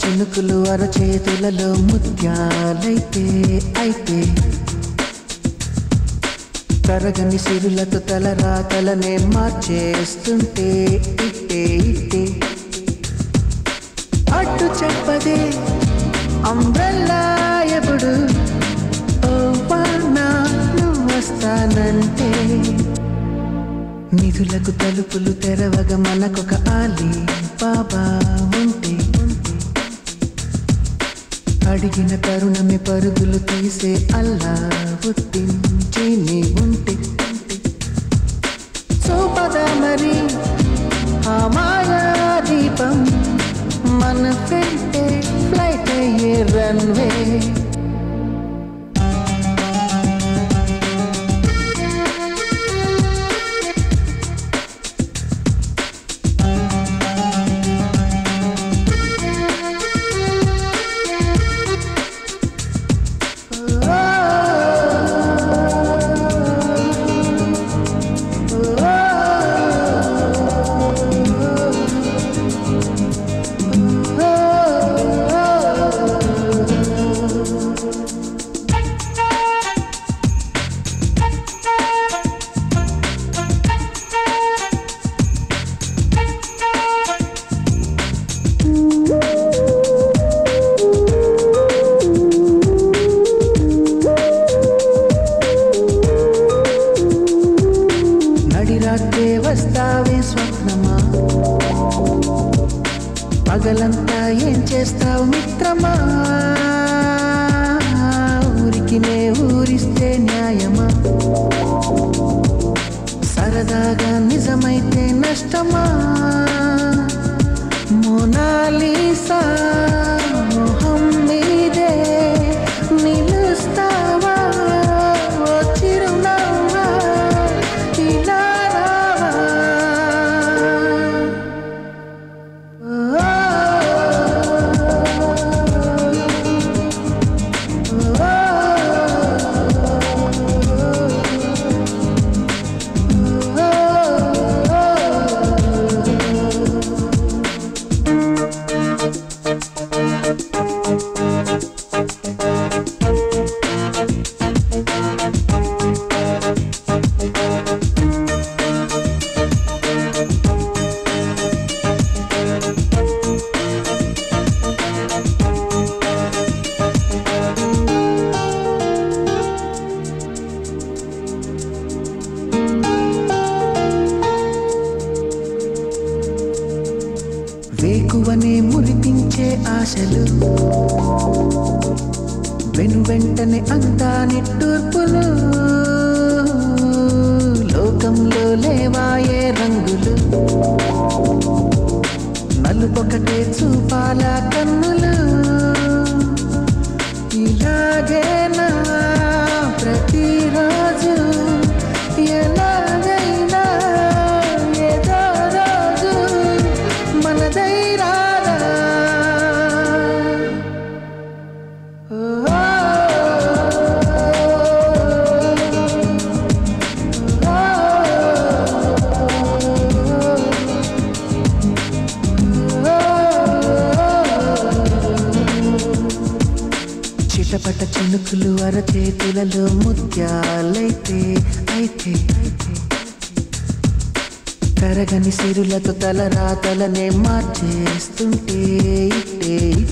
చినుకులు అరచేతులలో ముత్యాలైతే అయితే తరగని సిరులతో తలరాతలనే మార్చేస్తుంటే ఇట్టే ఇట్టే అడ్డు చెప్పదే అంబ్రెల్లా ఎప్పుడు ఓ వానా నువ్వు వస్తానంటే నిధులకు తలుపులు తెరవగా మనకొక ఆలి బాబా ఉంటే అడిగిన తరుణమే పరుగులు తీసే అల్లా ఉత్తించి నీ ఉంటే చూపద మరి ఆ మాయా దీపం మన వెంటే ఫ్లైట్ అయ్యే రన్వే నడిరాత్రే వస్తావే స్వప్నమా పగలంతా ఏం చేస్తావు మిత్రమా ఊరికి నే ఊరిస్తే న్యాయమా సరదాగా నిజమైతే నష్టమా మోనాలీసా మొహం మీదే నిలుస్తావా ఓ చిరునవ్వా ఇలా రావా వేకువనే మురిపించే ఆశలు వెను వెంటనే అంతా నిట్టూర్పులు లోకంలో లేవాయే రంగులు నలుపొకటే చూపాల కన్నులు ఇలాగేనా ప్రతిరోజు ఎలాగైనా ఏదో రోజు మనదైరాదా చిటపట చినుకులు అరచేతులలో ముత్యాలైతే అయితే తరగని సిరులతో తలరాతలనే మార్చేస్తుంటే ఇట్టే